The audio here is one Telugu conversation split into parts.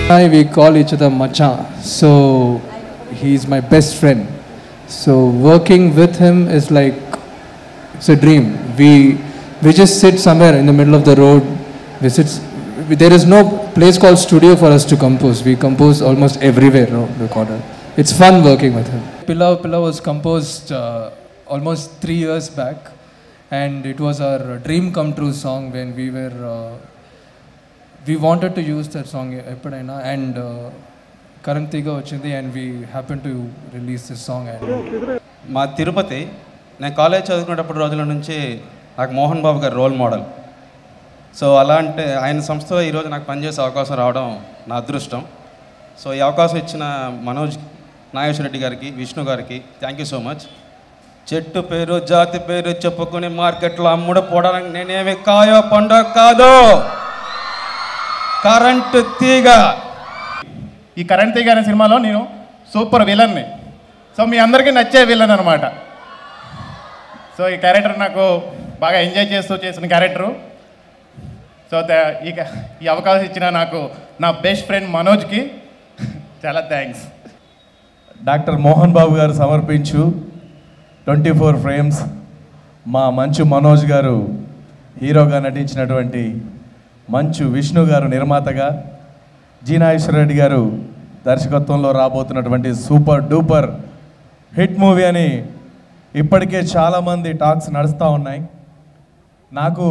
Hi, we call each other Macha. So he's my best friend. So working with him is like it's a dream. We we just sit somewhere in the middle of the road. We sit. We, there is no place called studio for us to compose. We compose almost everywhere. No, recorder. It's fun working with him. Pillar Pillar was composed uh, almost three years back, and it was our dream come true song when we were. Uh, we wanted to use that song ఎప్పుడైనా అండ్ కరెంట్ తీగా వచ్చింది and we happen to release this song and మా తిరుపతి నేను కాలేజ్ చదువుకునేటప్పుడు రోజుల నుంచి నాకు మోహన్ బాబు గారు రోల్ మోడల్ సో అలాంటి ఆయన సంస్థలో ఈరోజు నాకు పనిచేసే అవకాశం రావడం నా అదృష్టం సో ఈ అవకాశం ఇచ్చిన మనోజ్ నాగేశ్వర రెడ్డి గారికి విష్ణు గారికి థ్యాంక్ యూ సో మచ్ చెట్టు పేరు జాతి పేరు చెప్పుకుని మార్కెట్లో అమ్ముడు పోవడానికి నేనేమి కాయో పండో కాదు కరెంటు తీగ ఈ కరెంట్ తీగ అనే సినిమాలో నేను సూపర్ విలన్ని సో మీ అందరికీ నచ్చే విలన్ అనమాట సో ఈ క్యారెక్టర్ నాకు బాగా ఎంజాయ్ చేస్తూ చేసిన క్యారెక్టరు సో ద- ఈ క- ఈ అవకాశం ఇచ్చిన నాకు నా బెస్ట్ ఫ్రెండ్ మనోజ్కి చాలా థ్యాంక్స్ డాక్టర్ మోహన్ బాబు గారు సమర్పించు ట్వంటీ ఫోర్ ఫ్రేమ్స్ మా మంచు మనోజ్ గారు హీరోగా నటించినటువంటి మంచు విష్ణు గారు నిర్మాతగా జీనాగేశ్వరరెడ్డి గారు దర్శకత్వంలో రాబోతున్నటువంటి సూపర్ డూపర్ హిట్ మూవీ అని ఇప్పటికే చాలామంది టాక్స్ నడుస్తూ ఉన్నాయి నాకు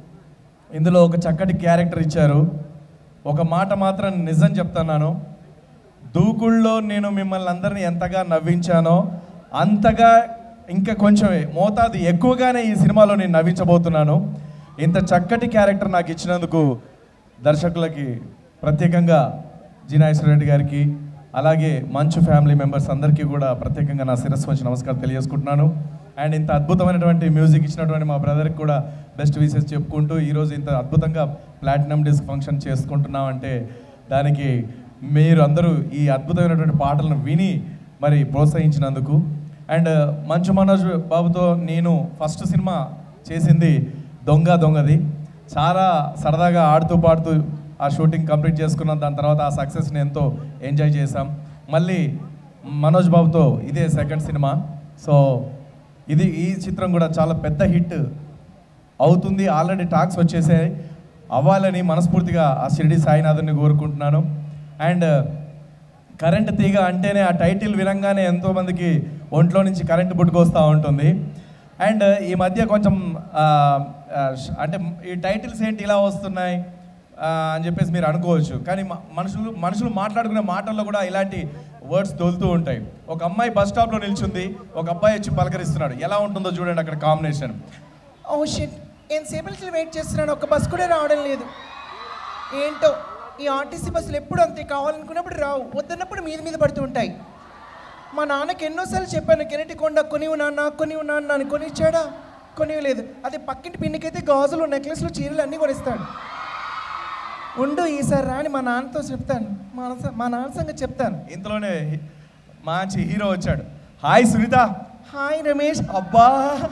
ఇందులో ఒక చక్కటి క్యారెక్టర్ ఇచ్చారు ఒక మాట మాత్రం నిజం చెప్తున్నాను దూకుళ్ళలో నేను మిమ్మల్ని అందరినీ ఎంతగా నవ్వించానో అంతగా ఇంకా కొంచెం మోతాదు ఎక్కువగానే ఈ సినిమాలో నేను నవ్వించబోతున్నాను ఇంత చక్కటి క్యారెక్టర్ నాకు ఇచ్చినందుకు దర్శకులకి ప్రత్యేకంగా జీనాగేశ్వర రెడ్డి గారికి అలాగే మంచు ఫ్యామిలీ మెంబర్స్ అందరికీ కూడా ప్రత్యేకంగా నా శిరస్సు వచ్చి నమస్కారం తెలియజేసుకుంటున్నాను అండ్ ఇంత అద్భుతమైనటువంటి మ్యూజిక్ ఇచ్చినటువంటి మా బ్రదర్కి కూడా బెస్ట్ విషెస్ చెప్పుకుంటూ ఈరోజు ఇంత అద్భుతంగా ప్లాటినం డిస్క్ ఫంక్షన్ చేసుకుంటున్నాం అంటే దానికి మీరు అందరూ ఈ అద్భుతమైనటువంటి పాటలను విని మరి ప్రోత్సహించినందుకు అండ్ మంచు మనోజ్ బాబుతో నేను ఫస్ట్ సినిమా చేసింది దొంగ దొంగది చాలా సరదాగా ఆడుతూ పాడుతూ ఆ షూటింగ్ కంప్లీట్ చేసుకున్నాం దాని తర్వాత ఆ సక్సెస్ని ఎంతో ఎంజాయ్ చేసాం మళ్ళీ మనోజ్ బాబుతో ఇదే సెకండ్ సినిమా సో ఇది ఈ చిత్రం కూడా చాలా పెద్ద హిట్ అవుతుంది ఆల్రెడీ టాక్స్ వచ్చేసాయి అవ్వాలని మనస్ఫూర్తిగా ఆ షిరిడి సాయినాథుని కోరుకుంటున్నాను అండ్ కరెంట్ తీగ అంటేనే ఆ టైటిల్ వినంగానే ఎంతోమందికి ఒంట్లో నుంచి కరెంట్ పుట్టుకొస్తూ ఉంటుంది అండ్ ఈ మధ్య కొంచెం ఆ, ఆ, ష్- అంటే ఈ టైటిల్స్ ఏంటి ఇలా వస్తున్నాయి ఆ, అని చెప్పేసి మీరు అనుకోవచ్చు కానీ మ- మనుషులు మనుషులు మాట్లాడుకునే మాటల్లో కూడా ఇలాంటి వర్డ్స్ తోలుతూ ఉంటాయి ఒక అమ్మాయి బస్ స్టాప్లో నిల్చుంది ఒక అబ్బాయి వచ్చి పలకరిస్తున్నాడు ఎలా ఉంటుందో చూడండి అక్కడ కాంబినేషన్ ఓ షిట్ ఎంతసేపు నుంచి వెయిట్ చేస్తున్నాను ఒక బస్ కూడా రావడం లేదు ఏంటో ఈ ఆర్టీసీ బస్సులు ఎప్పుడు అంతే కావాలనుకున్నప్పుడు రావు వద్దన్నప్పుడు మీద మీద పడుతూ ఉంటాయి మా నాన్నకి ఎన్నోసార్లు చెప్పాను కెనటి కొండ కొనివు నాన్న కొనివు నాన్న అని కొనిచ్చాడా కొనివ్వలేదు అదే పక్కింటి పిన్నికైతే గాజులు నెక్లెస్లు చీరలు అన్నీ కొనిస్తాడు ఉండు ఈసారి రాని మా నాన్నతో చెప్తాను మా నాన్న మా నాన్న సంగతి చెప్తాను ఇంతలోనే హి- మంచి హీరో వచ్చాడు హాయ్ సునీత హాయ్ రమేష్ అబ్బా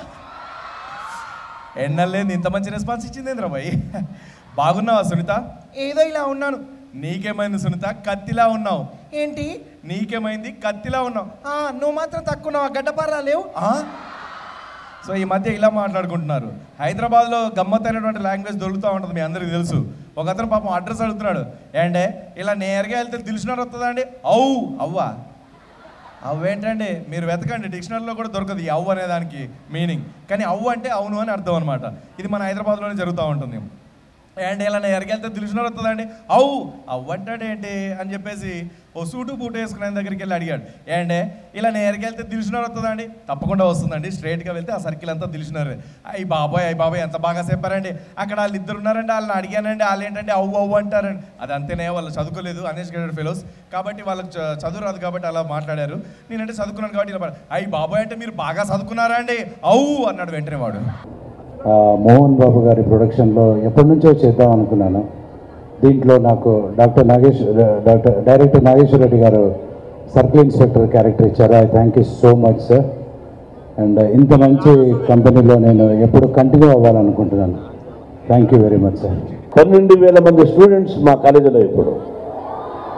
ఎన్నెల్లేంది ఇంత మంచి రెస్పాన్స్ ఇచ్చింది ఏంద్రా భయ్ బాగున్నావా సునీత ఏదో ఇలా ఉన్నాను నీకేమైంది సునీత కత్తిలా ఉన్నావు ఏంటి నీకేమైంది కత్తిలా ఉన్నావు ఆ, నువ్వు మాత్రం తక్కువ ఉన్నావు గడ్డపారా లేవు ఆ? సో ఈ మధ్య ఇలా మాట్లాడుకుంటున్నారు హైదరాబాద్లో గమ్మత్తైనటువంటి లాంగ్వేజ్ దొరుకుతూ ఉంటుంది మీ అందరికీ తెలుసు ఒక అతను పాపం అడ్రస్ అడుగుతున్నాడు ఏంటే ఇలా నేరుగా వెళ్తే తెలిసినారు వస్తుందా అండి అవు అవ్వా అవ్వ ఏంటండి మీరు వెతకండి డిక్షనరీలో కూడా దొరకదు ఈ అవ్వ అనే దానికి మీనింగ్ కానీ అవ్వ అంటే అవును అని అర్థం అనమాట ఇది మన హైదరాబాద్లోనే జరుగుతూ ఉంటుంది అండ్ ఇలా నేను ఎరగెళ్తే తెలిసినారు వస్తుందండి అవు అవ్వ అంటాడేంటి అని చెప్పేసి ఓ సూటు బూటు వేసుకునే ఆయన దగ్గరికి వెళ్ళి అడిగాడు ఏంటే ఇలా నేను ఎరగెళ్తే తెలిసినారు వస్తుందండి తప్పకుండా వస్తుందండి స్ట్రైట్గా వెళ్తే ఆ సర్కిల్ అంతా తెలిసినారు అయ్యి బాబాయ్ అయ్యి బాబాయ్ ఎంత బాగా చెప్పారండి అక్కడ వాళ్ళు ఇద్దరు ఉన్నారండి వాళ్ళని అడిగానండి వాళ్ళు ఏంటంటే అవ్వు అవ్వు అంటారండి అది అంతేనే వాళ్ళు చదువుకోలేదు అన్ఎడ్యుకేటెడ్ ఫెలోస్ కాబట్టి వాళ్ళకి చ- చదువు రాదు కాబట్టి అలా మాట్లాడారు నేనంటే చదువుకున్నాను కాబట్టి ఇలా మాట్లా- అయ్యి బాబాయ్ అంటే మీరు బాగా చదువుకున్నారా అండి అవు అన్నాడు వెంటనే వాడు ఆ, మోహన్ బాబు గారి ప్రొడక్షన్లో ఎప్పటి నుంచో చేద్దాం అనుకున్నాను దీంట్లో నాకు doctor Nagesh doctor director Nageswara Reddy garu circle inspector character ఇచ్చారు I thank you so much sir and ఇంత మంచి కంపెనీలో నేను ఎప్పుడు కంటిన్యూ అవ్వాలనుకుంటున్నాను thank you very much sir పన్నెండు వేల మంది స్టూడెంట్స్ మా కాలేజీలో ఇప్పుడు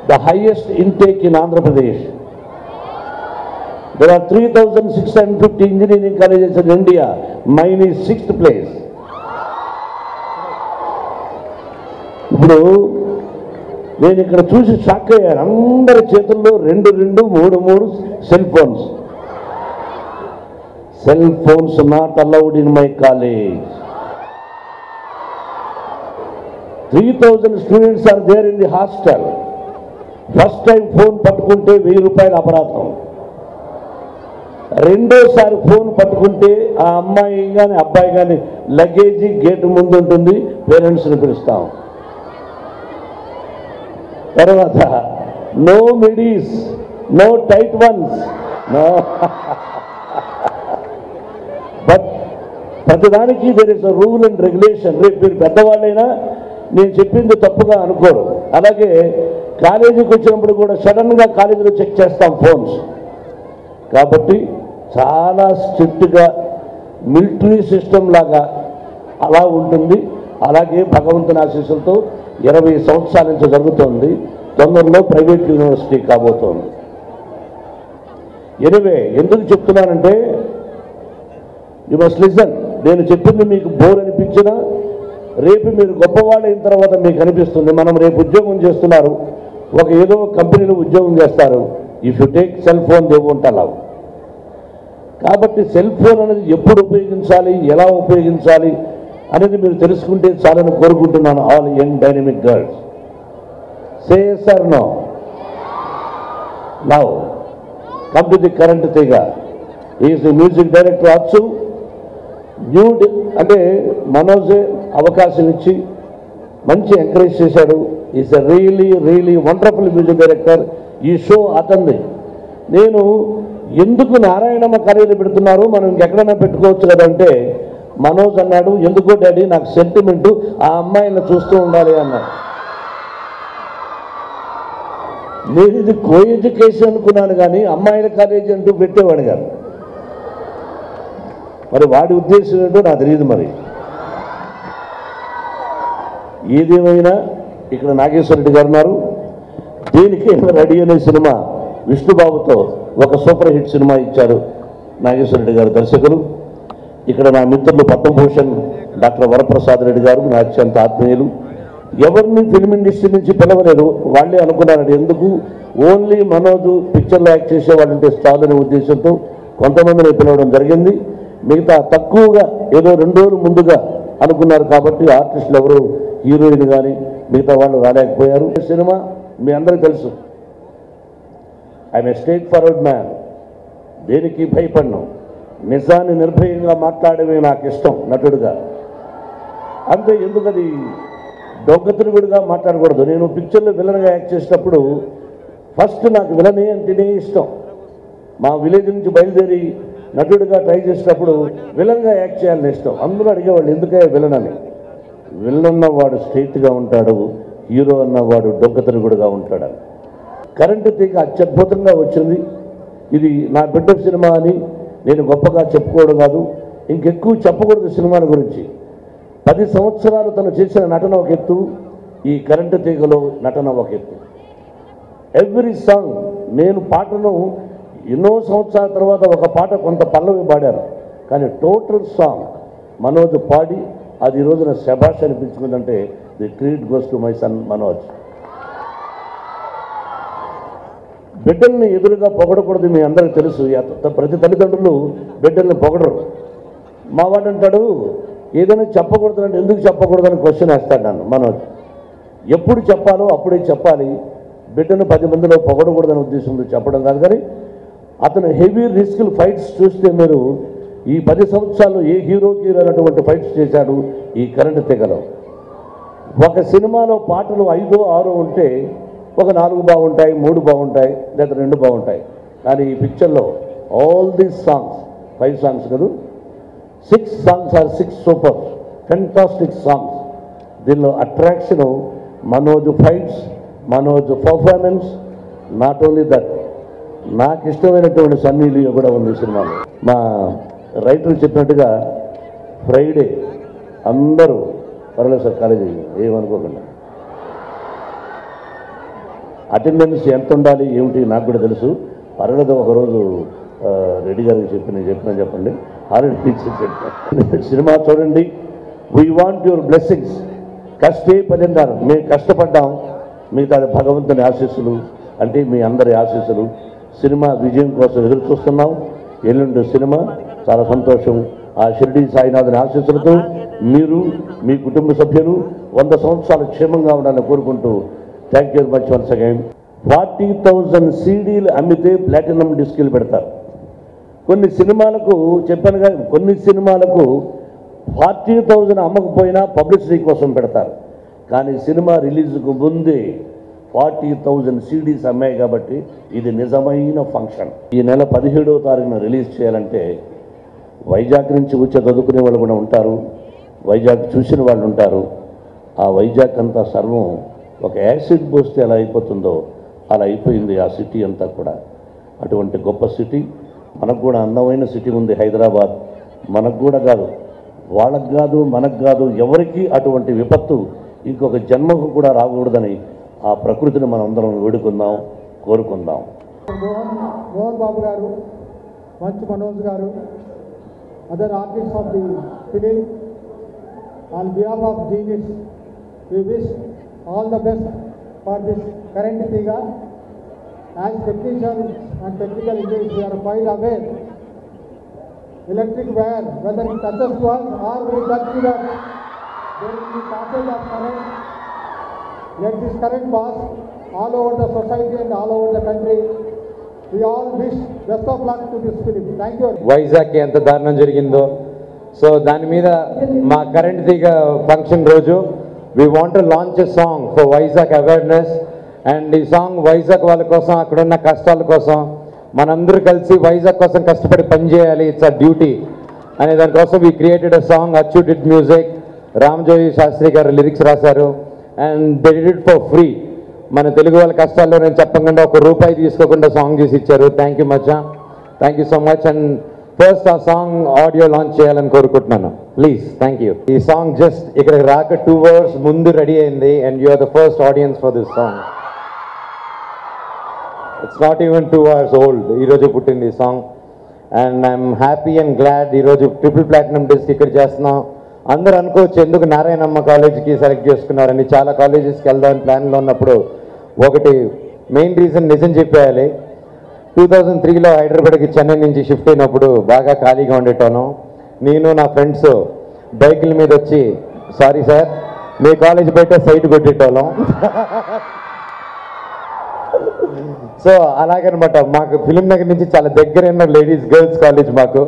the highest intake in Andhra Pradesh. There are 3,650 engineering colleges in India. Mine is sixth place. ఇప్పుడు నేను ఇక్కడ చూసి షాక్ అయ్యాను అందరి చేతుల్లో రెండు రెండు మూడు మూడు cell phones cell phones not allowed in my college three thousand students are there in the hostel first time phone పట్టుకుంటే వెయ్యి రూపాయల అపరాధం రెండోసారి ఫోన్ పట్టుకుంటే ఆ అమ్మాయి కానీ అబ్బాయి కానీ లగేజీ గేట్ ముందు ఉంటుంది పేరెంట్స్ని పిలుస్తాం తర్వాత no midis no tight ones no but ప్రతిదానికి there is rule and regulation రేపు మీరు పెద్దవాళ్ళైనా నేను చెప్పింది తప్పుగా అనుకోరు అలాగే కాలేజీకి వచ్చినప్పుడు కూడా సడన్గా కాలేజీలో చెక్ చేస్తాం ఫోన్స్ కాబట్టి చాలా స్ట్రిక్ట్గా మిలిటరీ సిస్టమ్ లాగా అలా ఉంటుంది అలాగే భగవంతుని ఆశీస్సులతో ఇరవై సంవత్సరాల నుంచి జరుగుతోంది తొందరలో ప్రైవేట్ యూనివర్సిటీ కాబోతోంది ఎనివే ఎందుకు చెప్తున్నానంటే యు మస్ట్ లిసన్ నేను చెప్పింది మీకు బోర్ అనిపించినా రేపు మీరు గొప్పవాళ్ళైన తర్వాత మీకు అనిపిస్తుంది మనం రేపు ఉద్యోగం చేస్తున్నారు ఒక ఏదో ఒక కంపెనీలో ఉద్యోగం చేస్తారు if you take cell phone they won't allow కాబట్టి సెల్ ఫోన్ అనేది ఎప్పుడు ఉపయోగించాలి ఎలా ఉపయోగించాలి అనేది మీరు తెలుసుకుంటే చాలని కోరుకుంటున్నాను all young dynamic girls say sir no now come to the Current Theega is the music director Achu new డి- అంటే మనోజే అవకాశం ఇచ్చి మంచి ఎంకరేజ్ చేశాడు is a really really wonderful music director ఈ షో అతన్ని నేను ఎందుకు నారాయణమ్మ కరీలు పెడుతున్నారు మనం ఇంకెక్కడైనా పెట్టుకోవచ్చు కదంటే మనోజ్ అన్నాడు ఎందుకో డాడీ నాకు సెంటిమెంటు ఆ అమ్మాయిని చూస్తూ ఉండాలి అన్నాడు నేను ఇది కో ఎడ్యుకేషన్ అనుకున్నాను కానీ అమ్మాయిల కాలేజీ అంటూ పెట్టేవాడు కాదు మరి వాడి ఉద్దేశం ఏంటో నాకు తెలియదు మరి ఏదేమైనా ఇక్కడ నాగేశ్వరరెడ్డి గారు ఉన్నారు దీనికి రెడీ అనే సినిమా విష్ణుబాబుతో ఒక సూపర్ హిట్ సినిమా ఇచ్చారు నాగేశ్వరరెడ్డి గారు దర్శకులు ఇక్కడ నా మిత్రులు పద్మభూషణ్ డాక్టర్ వరప్రసాద్ రెడ్డి గారు నా అత్యంత ఆత్మీయులు ఎవరిని ఫిల్మ్ ఇండస్ట్రీ నుంచి పిలవలేదు వాళ్ళే అనుకున్నారండి ఎందుకు ఓన్లీ మనోజు పిక్చర్లో యాక్ట్ చేసే వాళ్ళంటే చాలని ఉద్దేశంతో కొంతమందిని పిలవడం జరిగింది మిగతా తక్కువగా ఏదో రెండు రోజులు ముందుగా అనుకున్నారు కాబట్టి ఆర్టిస్టులు ఎవరు హీరోయిన్ కానీ మిగతా వాళ్ళు రాలేకపోయారు ఈ సినిమా మీ అందరికీ తెలుసు I'm a straightforward man దేనికి భయపడను నిజాన్ని నిర్భయంగా మాట్లాడమే నాకు ఇష్టం నటుడుగా అంతే ఎందుకు అది దొంగతిరుగుడుగా మాట్లాడకూడదు నేను పిక్చర్లో విలన్గా యాక్ట్ చేసేటప్పుడు ఫస్ట్ నాకు విలనే అంటేనే ఇష్టం మా విలేజ్ నుంచి బయలుదేరి నటుడిగా ట్రై చేసేటప్పుడు విలన్గా యాక్ట్ చేయాలని ఇష్టం అందరూ అడిగేవాళ్ళు ఎందుకే విలన్ అని విలన్ అన్నవాడు స్ట్రైట్గా ఉంటాడు హీరో అన్నవాడు డొంకతిరుగుడుగా ఉంటాడు కరెంటు తీగ అత్యద్భుతంగా వచ్చింది ఇది నా బిడ్డ సినిమా అని నేను గొప్పగా చెప్పుకోవడం కాదు ఇంకెక్కువ చెప్పకూడదు సినిమాల గురించి పది సంవత్సరాలు తను చేసిన నటన ఒక ఎత్తు ఈ కరెంటు తీగలో నటన ఒక ఎత్తు ఎవ్రీ సాంగ్ నేను పాటను ఎన్నో సంవత్సరాల తర్వాత ఒక పాట కొంత పల్లవి పాడారు కానీ టోటల్ సాంగ్ మనోజ్ పాడి అది ఈ రోజున శభాష్ అనిపించుకుందంటే the treat goes to my son Manoj బిడ్డల్ని ఎదురుగా పొగడకూడదు మీ అందరికీ తెలుసు ఎత- ప్రతి తల్లిదండ్రులు బిడ్డల్ని పొగడరు మా వాడు అంటాడు ఏదైనా చెప్పకూడదు అంటే ఎందుకు చెప్పకూడదు అని క్వశ్చన్ వేస్తాడు నన్ను మనోజ్ ఎప్పుడు చెప్పాలో అప్పుడే చెప్పాలి బిడ్డను పది మందిలో పొగడకూడదనే ఉద్దేశంతో చెప్పడం కాదు కానీ అతను హెవీ రిస్క్ ఫైట్స్ చూస్తే మీరు ఈ పది సంవత్సరాలు ఏ హీరోకి రానటువంటి ఫైట్స్ చేశాడు ఈ కరెంట్ తెగలో ఒక సినిమాలో పాటలు ఐదో ఆరో ఉంటే ఒక నాలుగు బాగుంటాయి మూడు బాగుంటాయి లేదా రెండు బాగుంటాయి కానీ ఈ పిక్చర్లో all these songs five songs కదా six songs are six super fantastic songs దీనిలో attraction Manoj fights Manoj performance not only that నాకు ఇష్టమైనటువంటి సన్నీ లియో కూడా ఉంది ఈ సినిమాలో మా రైటర్ చెప్పినట్టుగా ఫ్రైడే అందరూ పర్లేదు సార్ కాలేజీ ఏమనుకోకుండా అటెండెన్స్ ఎంత ఉండాలి ఏమిటి నాకు కూడా తెలుసు పర్వాలేదు ఒకరోజు ఆ, రెడ్డి గారికి చెప్పి నేను చెప్పిన చెప్పండి ఆల్రెడీ చెప్పాను సినిమా చూడండి వీ వాంట్ యువర్ బ్లెస్సింగ్స్ కష్టే పదిన్నారు మేము కష్టపడ్డాం మిగతా భగవంతుని ఆశీస్సులు అంటే మీ అందరి ఆశీస్సులు సినిమా విజయం కోసం ఎదురు చూస్తున్నాం ఎల్లుండి సినిమా చాలా సంతోషం ఆ షిరిడి సాయినాథుని ఆశీస్సులతో మీరు మీ కుటుంబ సభ్యులు వంద సంవత్సరాలు క్షేమంగా ఉండాలని కోరుకుంటూ thank you much once again forty thousand సీడీలు అమ్మితే ప్లాటినం డిస్కులు పెడతారు కొన్ని సినిమాలకు చెప్పానుగా కొన్ని సినిమాలకు ఫార్టీ థౌజండ్ అమ్మకపోయినా పబ్లిసిటీ కోసం పెడతారు కానీ సినిమా రిలీజ్కు ముందే ఫార్టీ థౌజండ్ సీడీస్ అమ్మాయి కాబట్టి ఇది నిజమైన ఫంక్షన్ ఈ నెల పదిహేడవ తారీఖున రిలీజ్ చేయాలంటే వైజాగ్ నుంచి వచ్చి చదువుకునే వాళ్ళు కూడా ఉంటారు వైజాగ్ చూసిన వాళ్ళు ఉంటారు ఆ వైజాగ్ అంతా సర్వం ఒక యాసిడ్ పోస్తే ఎలా అయిపోతుందో అలా అయిపోయింది ఆ సిటీ అంతా కూడా అటువంటి గొప్ప సిటీ మనకు కూడా అందమైన సిటీ ఉంది హైదరాబాద్ మనకు కూడా కాదు వాళ్ళకు కాదు మనకు కాదు ఎవరికి అటువంటి విపత్తు ఇంకొక జన్మకు కూడా రాకూడదని ఆ ప్రకృతిని మనం అందరం వేడుకుందాం కోరుకుందాం మోహన్ మోహన్ బాబు గారు Manchu Manoj garu other artist of the film on behalf of Genius we wish all the best for this Current Theega as technicians and technical engineers we are quite aware electric wire whether it touches to us or we touch to that there will be passage of current let this current pass all over the society and all over the country. We all wish best of luck to this film. Thank you. వైజాగ్కి ఎంత దారుణం జరిగిందో సో దాని మీద మా కరెంట్ తీగ ఫంక్షన్ రోజు we want launch a song for Vizag awareness and ఈ సాంగ్ వైజాగ్ వాళ్ళ కోసం అక్కడ ఉన్న కష్టాల కోసం మనందరూ కలిసి వైజాగ్ కోసం కష్టపడి పనిచేయాలి ఇట్స్ అ డ్యూటీ అనే దానికోసం we created a song Achu did music Ramajogayya Sastry garu lyrics రాశారు and they did it for free మన తెలుగు వాళ్ళ కష్టాల్లో నేను చెప్పకుండా ఒక రూపాయి తీసుకోకుండా సాంగ్ చేసి ఇచ్చారు థ్యాంక్ యూ మచ్చా thank you so much and first ఆ సాంగ్ ఆడియో లాంచ్ చేయాలని కోరుకుంటున్నాను ప్లీజ్ థ్యాంక్ యూ ఈ సాంగ్ జస్ట్ ఇక్కడికి రాక టూ అవర్స్ ముందు రెడీ అయింది and you are the first audience for this song it's not even two hours old ఈరోజు పుట్టింది ఈ song and I'm happy and glad ఈరోజు ట్రిపుల్ ప్లాటినం డిస్క్ ఇక్కడ చేస్తున్నాం అందరూ అనుకోవచ్చు ఎందుకు నారాయణమ్మ కాలేజీకి సెలెక్ట్ చేసుకున్నారని చాలా కాలేజెస్కి వెళ్దామని ప్లాన్లో ఉన్నప్పుడు ఒకటి మెయిన్ రీజన్ నిజం చెప్పేయాలి టూ థౌజండ్ త్రీలో హైదరాబాద్కి చెన్నై నుంచి షిఫ్ట్ అయినప్పుడు బాగా ఖాళీగా ఉండేటోను నేను నా ఫ్రెండ్స్ బైకుల మీద వచ్చి సారీ సార్ మీ కాలేజ్ బయట సైట్ కొట్టేటోళ్ళం సో అలాగనమాట మాకు ఫిలిం నగర్ నుంచి చాలా దగ్గరైన లేడీస్ గర్ల్స్ కాలేజ్ మాకు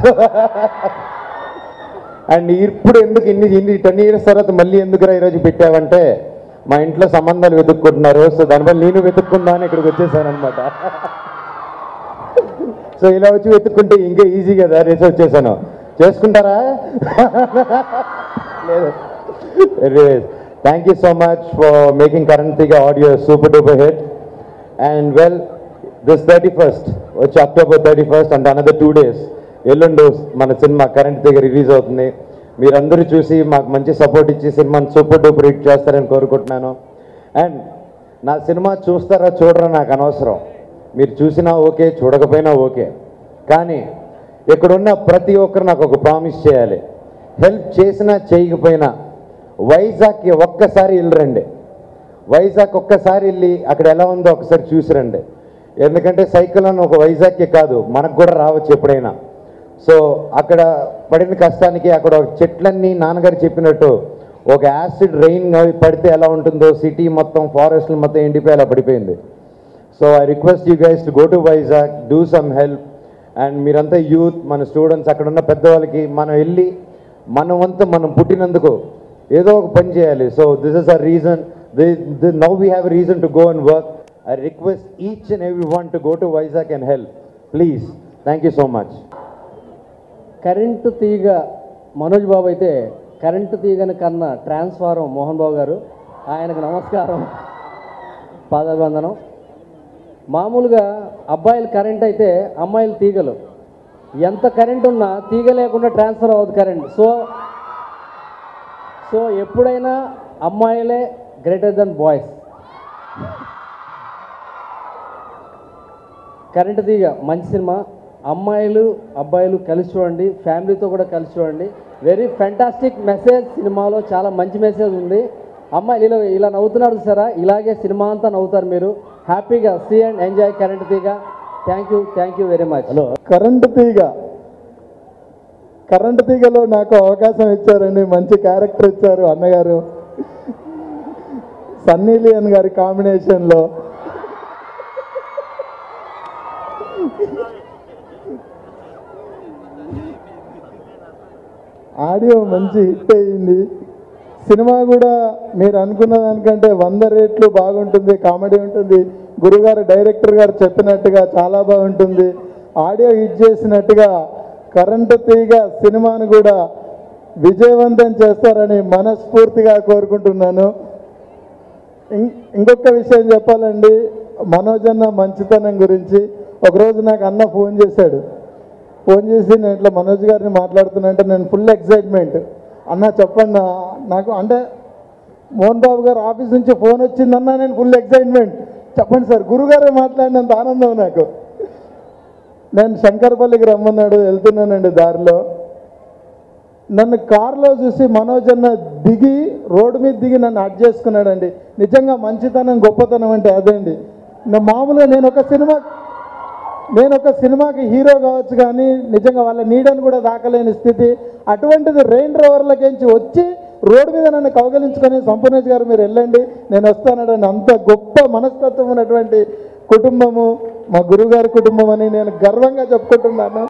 అండ్ ఇప్పుడు ఎందుకు ఇన్ని ఇన్ని టెన్ ఇయర్స్ తర్వాత మళ్ళీ ఎందుకురా ఈరోజు పెట్టావంటే మా ఇంట్లో సంబంధాలు వెతుక్కుంటున్నారు సో దానివల్ల నేను వెతుక్కుందా అని ఇక్కడికి వచ్చేసాను అనమాట సో ఇలా వచ్చి వెతుక్కుంటే ఇంకా ఈజీ కదా రేసి వచ్చేసాను చేసుకుంటారా లేదు thank you so much for making కరెంట్గా audio super duper hit and well this thirty first వచ్చి October thirty first and another two days ఎల్లుండి మన సినిమా కరెంట్ దగ్గర రిలీజ్ అవుతుంది మీరందరూ చూసి మాకు మంచి సపోర్ట్ ఇచ్చి సినిమాని సూపర్ డూపర్ హిట్ చేస్తారని కోరుకుంటున్నాను అండ్ నా సినిమా చూస్తారా చూడరా నాకు అనవసరం మీరు చూసినా ఓకే చూడకపోయినా ఓకే కానీ ఇక్కడున్న ప్రతి ఒక్కరు నాకు ఒక ప్రామిస్ చేయాలి హెల్ప్ చేసినా చేయకపోయినా వైజాగ్కి ఒక్కసారి వెళ్ళరండి వైజాగ్ ఒక్కసారి వెళ్ళి అక్కడ ఎలా ఉందో ఒకసారి చూసిరండి ఎందుకంటే సైకిల్ అని ఒక వైజాగ్కి కాదు మనకు కూడా రావచ్చు ఎప్పుడైనా సో అక్కడ పడిన కష్టానికి అక్కడ ఒక చెట్లన్నీ నాన్నగారు చెప్పినట్టు ఒక యాసిడ్ రెయిన్ అవి పడితే ఎలా ఉంటుందో సిటీ మొత్తం ఫారెస్ట్లు మొత్తం ఎండిపోయి అలా పడిపోయింది so I request you guys to go to Vizag do some help and మీరంతా యూత్ మన స్టూడెంట్స్ అక్కడ ఉన్న పెద్దవాళ్ళకి మనం వెళ్ళి మన వంతు మనం పుట్టినందుకు ఏదో ఒక పని చేయాలి so this is a reason now we have reason to go and work I request each and every one to go to Vizag and help please thank you so much Current Theega Manoj బాబు అయితే కరెంటు తీగని కన్నా ట్రాన్స్ఫారం మోహన్ బాబు గారు ఆయనకు నమస్కారం పాదాభివందనం మామూలుగా అబ్బాయిలు కరెంట్ అయితే అమ్మాయిలు తీగలు ఎంత కరెంట్ ఉన్నా తీగ లేకుండా ట్రాన్స్ఫర్ అవ్వదు కరెంట్ సో సో ఎప్పుడైనా అమ్మాయిలే గ్రేటర్ దెన్ బాయ్స్ కరెంట్ తీగ మంచి సినిమా అమ్మాయిలు అబ్బాయిలు కలిసి చూడండి ఫ్యామిలీతో కూడా కలిసి చూడండి వెరీ ఫెంటాస్టిక్ మెసేజ్ సినిమాలో చాలా మంచి మెసేజ్ ఉంది అమ్మాయిలు ఇలా ఇలా నవ్వుతున్నారు సరా ఇలాగే సినిమా అంతా నవ్వుతారు మీరు హ్యాపీగా see and enjoy Current Theega thank you thank you very much hello Current Theega Current తీగలో నాకు అవకాశం ఇచ్చారండి మంచి క్యారెక్టర్ ఇచ్చారు అన్నగారు సన్నీ లియన్ గారి కాంబినేషన్లో ఆడియో మంచి హిట్ అయ్యింది సినిమా కూడా మీరు అనుకున్న దానికంటే వంద రేట్లు బాగుంటుంది కామెడీ ఉంటుంది గురుగారు డైరెక్టర్ గారు చెప్పినట్టుగా చాలా బాగుంటుంది ఆడియో హిట్ చేసినట్టుగా కరెంటు తీగ సినిమాను కూడా విజయవంతం చేస్తారని మనస్ఫూర్తిగా కోరుకుంటున్నాను ఇం- ఇంకొక విషయం చెప్పాలండి మనోజ్ అన్న మంచితనం గురించి ఒకరోజు నాకు అన్న ఫోన్ చేశాడు ఫోన్ చేసి నేను ఇట్లా మనోజ్ గారిని మాట్లాడుతున్నా అంటే నేను ఫుల్ ఎక్సైట్మెంట్ అన్న చెప్పండి నా- నాకు అంటే మోహన్ బాబు గారు ఆఫీస్ నుంచి ఫోన్ వచ్చిందన్నా నేను ఫుల్ ఎక్సైట్మెంట్ చెప్పండి సార్ గురుగారే మాట్లాడినంత ఆనందం నాకు నేను శంకర్పల్లికి రమ్మన్నాడు వెళ్తున్నానండి దారిలో నన్ను కారులో చూసి మనోజ్ అన్న దిగి రోడ్డు మీద దిగి నన్ను అడ్ చేసుకున్నాడండి నిజంగా మంచితనం గొప్పతనం అంటే అదే అండి నా మామూలుగా నేను ఒక సినిమా నేను ఒక సినిమాకి హీరో కావచ్చు కానీ నిజంగా వాళ్ళ నీడని కూడా దాకలేని స్థితి అటువంటిది రెయిన్ రోవర్లకించి వచ్చి రోడ్డు మీద నన్ను కౌగలించుకొని సంపూర్ణేష్ గారు మీరు వెళ్ళండి నేను వస్తానని అంత గొప్ప మనస్తత్వం ఉన్నటువంటి కుటుంబము మా గురుగారి కుటుంబం అని నేను గర్వంగా చెప్పుకుంటున్నాను